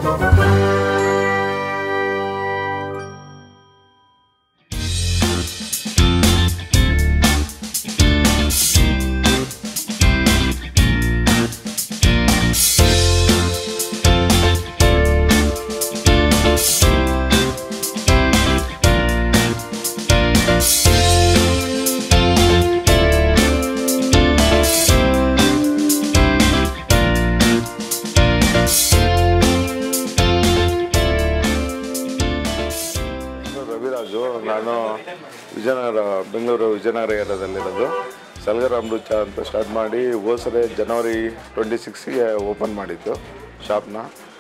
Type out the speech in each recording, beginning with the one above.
ನಾನು ರವಿರಾಜು ನಾನು ವಿಜಯನಗರ ಬೆಂಗಳೂರು ವಿಜಯನಗರ ಏರಿಯಾದಲ್ಲಿರೋದು ಸಲ್ಗರ್ ಅಮೃತ ಅಂತ ಸ್ಟಾರ್ಟ್ ಮಾಡಿ ಹೋಸರೆ ಜನವರಿ ಟ್ವೆಂಟಿ ಸಿಕ್ಸ್ಗೆ ಓಪನ್ ಮಾಡಿದ್ದು ಶಾಪ್ನ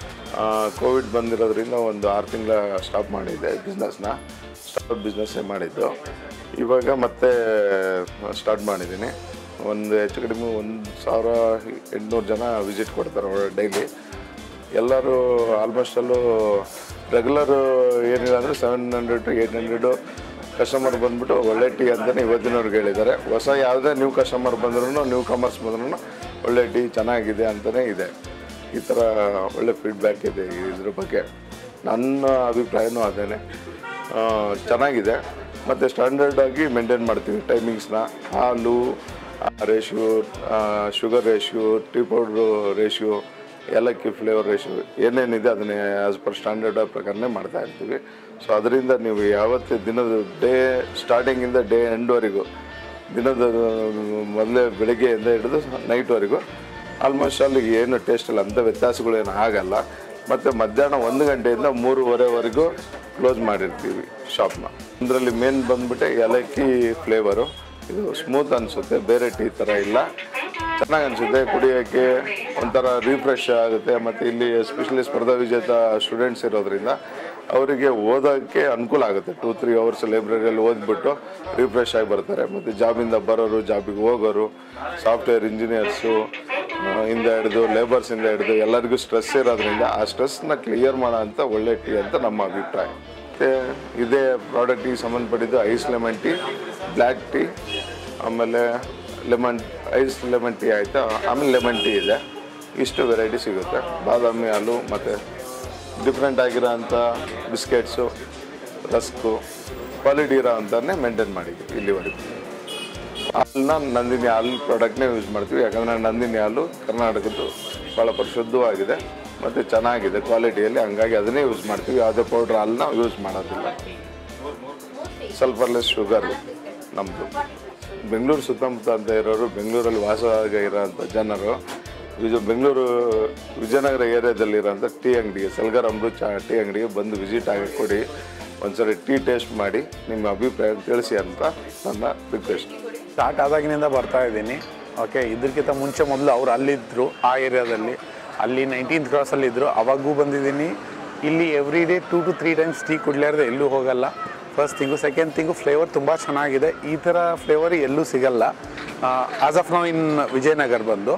ಕೋವಿಡ್ ಬಂದಿರೋದ್ರಿಂದ ಒಂದು ಆರು ತಿಂಗಳ ಸ್ಟಾಪ್ ಮಾಡಿದ್ದೆ ಬಿಸ್ನೆಸ್ನ ಸ್ಟಾರ್ಟ್ ಬಿಸ್ನೆಸ್ಸೇ ಮಾಡಿದ್ದು ಇವಾಗ ಮತ್ತೆ ಸ್ಟಾರ್ಟ್ ಮಾಡಿದ್ದೀನಿ ಒಂದು ಹೆಚ್ಚು ಕಡಿಮೆ ಒಂದು ಸಾವಿರ ಎಂಟುನೂರು ಜನ ವಿಸಿಟ್ ಕೊಡ್ತಾರೆ ಡೈಲಿ ಎಲ್ಲರೂ ಆಲ್ಮೋಸ್ಟ್ ಅಲ್ಲೂ ರೆಗ್ಯುಲರ್ ಏನಿಲ್ಲ ಅಂದರೆ seven hundred to eight hundred customer ಬಂದ್ಬಿಟ್ಟು ಒಳ್ಳೆ ಟೀ ಅಂತಲೇ ಇವತ್ತಿನವ್ರಿಗೆ ಹೇಳಿದ್ದಾರೆ ಹೊಸ ಯಾವುದೇ ನ್ಯೂ ಕಸ್ಟಮರ್ ಬಂದ್ರೂ ನ್ಯೂ ಕಮರ್ಸ್ ಬಂದ್ರೂ ಒಳ್ಳೆ ಟೀ ಚೆನ್ನಾಗಿದೆ ಅಂತಲೇ ಇದೆ ಈ ಥರ ಒಳ್ಳೆ ಫೀಡ್ಬ್ಯಾಕ್ ಇದೆ ಇದ್ರ ಬಗ್ಗೆ ನನ್ನ ಅಭಿಪ್ರಾಯನೂ ಅದೇನೆ ಆ, ಚೆನ್ನಾಗಿದೆ ಮತ್ತು ಸ್ಟ್ಯಾಂಡರ್ಡ್ ಆಗಿ ಮೇಂಟೈನ್ ಮಾಡ್ತೀವಿ ಟೈಮಿಂಗ್ಸ್ನ ಹಾಲು ratio sugar ratio tea powder ratio ಏಲಕ್ಕಿ ಫ್ಲೇವರ್ ರೇಷ್ಯೂ ಏನೇನಿದೆ ಅದನ್ನೇ ಆ್ಯಸ್ ಪರ್ ಸ್ಟ್ಯಾಂಡರ್ಡ್ ಪ್ರಕಾರನೇ ಮಾಡ್ತಾ ಇರ್ತೀವಿ ಸೊ ಅದರಿಂದ ನೀವು ಯಾವತ್ತೇ ದಿನದ ಡೇ ಸ್ಟಾರ್ಟಿಂಗಿಂದ ಡೇ ಎಂಡ್ವರೆಗೂ ದಿನದ ಮೊದಲೇ ಬೆಳಗ್ಗೆಯಿಂದ ಹಿಡಿದು ನೈಟ್ವರೆಗೂ ಆಲ್ಮೋಸ್ಟ್ ಅಲ್ಲಿ ಏನು ಟೇಸ್ಟ್ ಇಲ್ಲ ಅಂಥ ವ್ಯತ್ಯಾಸಗಳೇನು ಆಗಲ್ಲ ಮತ್ತು ಮಧ್ಯಾಹ್ನ ಒಂದು ಗಂಟೆಯಿಂದ ಮೂರುವರೆವರೆಗೂ ಕ್ಲೋಸ್ ಮಾಡಿರ್ತೀವಿ ಶಾಪ್ನ ಇದರಲ್ಲಿ ಮೇನ್ ಬಂದ್ಬಿಟ್ಟೆ ಏಲಕ್ಕಿ ಫ್ಲೇವರು ಇದು ಸ್ಮೂತ್ ಅನಿಸುತ್ತೆ ಬೇರೆ ಟೀ ಥರ ಇಲ್ಲ ಚೆನ್ನಾಗಿ ಅನಿಸುತ್ತೆ ಕುಡಿಯೋಕ್ಕೆ ಒಂಥರ ರಿಫ್ರೆಶ್ ಆಗುತ್ತೆ ಮತ್ತು ಇಲ್ಲಿ ಎಸ್ಪೆಷಲಿ ಸ್ಪರ್ಧಾ ವಿಜೇತ ಸ್ಟೂಡೆಂಟ್ಸ್ ಇರೋದ್ರಿಂದ ಅವರಿಗೆ ಓದೋಕ್ಕೆ ಅನುಕೂಲ ಆಗುತ್ತೆ ಟೂ ತ್ರೀ ಅವರ್ಸ್ ಲೈಬ್ರರಿಯಲ್ಲಿ ಓದ್ಬಿಟ್ಟು ರಿಫ್ರೆಶ್ ಆಗಿ ಬರ್ತಾರೆ ಮತ್ತು ಜಾಬಿಂದ ಬರೋರು ಜಾಬಿಗೆ ಹೋಗೋರು ಸಾಫ್ಟ್ವೇರ್ ಇಂಜಿನಿಯರ್ಸು ಇಂದ ಹಿಡಿದು ಲೇಬರ್ಸಿಂದ ಹಿಡಿದು ಎಲ್ಲರಿಗೂ ಸ್ಟ್ರೆಸ್ ಇರೋದ್ರಿಂದ ಆ ಸ್ಟ್ರೆಸ್ನ ಕ್ಲಿಯರ್ ಮಾಡೋ ಅಂತ ಒಳ್ಳೆ ಟೀ ಅಂತ ನಮ್ಮ ಅಭಿಪ್ರಾಯ ಮತ್ತು ಇದೇ ಪ್ರಾಡಕ್ಟಿಗೆ ಸಂಬಂಧಪಟ್ಟಿದ್ದು ice lemon tea black tea ಆಮೇಲೆ ಲೆಮನ್ ಐಸ್ ಲೆಮನ್ ಟೀ ಆಯಿತಾ ಆಮೇಲೆ ಲೆಮನ್ ಟೀ ಇದೆ ಇಷ್ಟು ವೆರೈಟಿ ಸಿಗುತ್ತೆ ಬಾದಾಮಿ ಹಾಲು ಮತ್ತು ಡಿಫ್ರೆಂಟ್ ಆಗಿರೋ ಅಂಥ ಬಿಸ್ಕೆಟ್ಸು ರಸ್ಕು ಕ್ವಾಲಿಟಿ ಇರೋ ಅಂಥನ್ನೇ ಮೇಂಟೈನ್ ಮಾಡಿದ್ವಿ ಇಲ್ಲಿವರೆಗೂ ಹಾಲನ್ನ ನಂದಿನಿ ಹಾಲು ಪ್ರಾಡಕ್ಟ್ನೇ ಯೂಸ್ ಮಾಡ್ತೀವಿ ಯಾಕಂದರೆ ನಂದಿನಿ ಹಾಲು ಕರ್ನಾಟಕದ್ದು ಭಾಳ ಪರಿಶುದ್ಧವಾಗಿದೆ ಮತ್ತು ಚೆನ್ನಾಗಿದೆ ಕ್ವಾಲಿಟಿಯಲ್ಲಿ ಹಂಗಾಗಿ ಅದನ್ನೇ ಯೂಸ್ ಮಾಡ್ತೀವಿ ಯಾವುದೇ ಪೌಡ್ರ್ ಹಾಲನ್ನ ಯೂಸ್ ಮಾಡೋದಿಲ್ಲ ಸಲ್ಫರ್ಲೆಸ್ ಶುಗರು ನಮ್ಮದು ಬೆಂಗಳೂರು ಸುತ್ತಮುತ್ತ ಅಂತ ಇರೋರು ಬೆಂಗಳೂರಲ್ಲಿ ವಾಸ ಇರೋಂಥ ಜನರು ಇದು ಬೆಂಗಳೂರು ವಿಜಯನಗರ ಏರಿಯಾದಲ್ಲಿರೋಂಥ ಟೀ ಅಂಗಡಿಗೆ ಸಲ್ಗರ್ ಅಮೃತ ಚಾ ಟೀ ಅಂಗಡಿಗೆ ಬಂದು ವಿಸಿಟ್ ಆಗಿ ಕೊಡಿ ಒಂದ್ಸರಿ ಟೀ ಟೇಸ್ಟ್ ಮಾಡಿ ನಿಮ್ಮ ಅಭಿಪ್ರಾಯ ತಿಳಿಸಿ ಅಂತ ನನ್ನ ರಿಕ್ವೆಸ್ಟ್ ಸ್ಟಾರ್ಟ್ ಆದಾಗಿನಿಂದ ಬರ್ತಾ ಇದ್ದೀನಿ ಓಕೆ ಇದಕ್ಕಿಂತ ಮುಂಚೆ ಮೊದಲು ಅವ್ರು ಅಲ್ಲಿದ್ದರು ಆ ಏರಿಯಾದಲ್ಲಿ ಅಲ್ಲಿ ನೈನ್ಟೀನ್ತ್ ಕ್ರಾಸಲ್ಲಿ ಇದ್ದರು ಅವಾಗೂ ಬಂದಿದ್ದೀನಿ ಇಲ್ಲಿ every day two to three times tea ಕುಡ್ಲಾರ್ದೆ ಎಲ್ಲೂ ಹೋಗಲ್ಲ first thing second thing flavour ತುಂಬ ಚೆನ್ನಾಗಿದೆ ಈ ಥರ ಫ್ಲೇವರ್ ಎಲ್ಲೂ ಸಿಗಲ್ಲ as of now in Vijayanagar ಬಂದು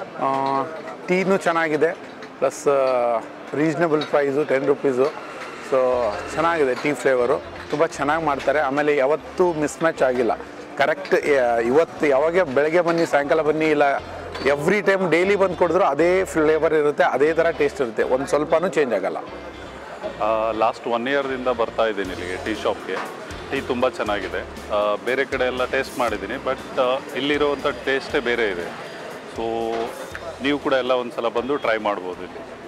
ಟೀನೂ ಚೆನ್ನಾಗಿದೆ plus reasonable price ten rupees so ಚೆನ್ನಾಗಿದೆ ಟೀ ಫ್ಲೇವರು ತುಂಬ ಚೆನ್ನಾಗಿ ಮಾಡ್ತಾರೆ ಆಮೇಲೆ ಯಾವತ್ತೂ ಮಿಸ್ ಮ್ಯಾಚ್ ಆಗಿಲ್ಲ ಕರೆಕ್ಟ್ ಇವತ್ತು ಯಾವಾಗ ಬೆಳಗ್ಗೆ ಬನ್ನಿ ಸಾಯಂಕಾಲ ಬನ್ನಿ ಇಲ್ಲ ಎವ್ರಿ ಟೈಮ್ ಡೈಲಿ ಬಂದು ಕೊಡಿದ್ರು ಅದೇ ಫ್ಲೇವರ್ ಇರುತ್ತೆ ಅದೇ ಥರ ಟೇಸ್ಟ್ ಇರುತ್ತೆ ಒಂದು ಸ್ವಲ್ಪನೂ ಚೇಂಜ್ ಆಗಲ್ಲ ಲಾಸ್ಟ್ ಒನ್ ಇಯರ್ದಿಂದ ಬರ್ತಾ ಇದ್ದೀನಿ ಇಲ್ಲಿಗೆ ಟೀ ಶಾಪ್ಗೆ ಟೀ ತುಂಬ ಚೆನ್ನಾಗಿದೆ ಆ, ಬೇರೆ ಕಡೆ ಎಲ್ಲ ಟೇಸ್ಟ್ ಮಾಡಿದ್ದೀನಿ ಬಟ್ ಇಲ್ಲಿರುವಂಥ ಟೇಸ್ಟೇ ಬೇರೆ ಇದೆ ಸೊ ನೀವು ಕೂಡ ಎಲ್ಲ ಒಂದು ಸಲ ಬಂದು ಟ್ರೈ ಮಾಡ್ಬೋದು ಇಲ್ಲಿ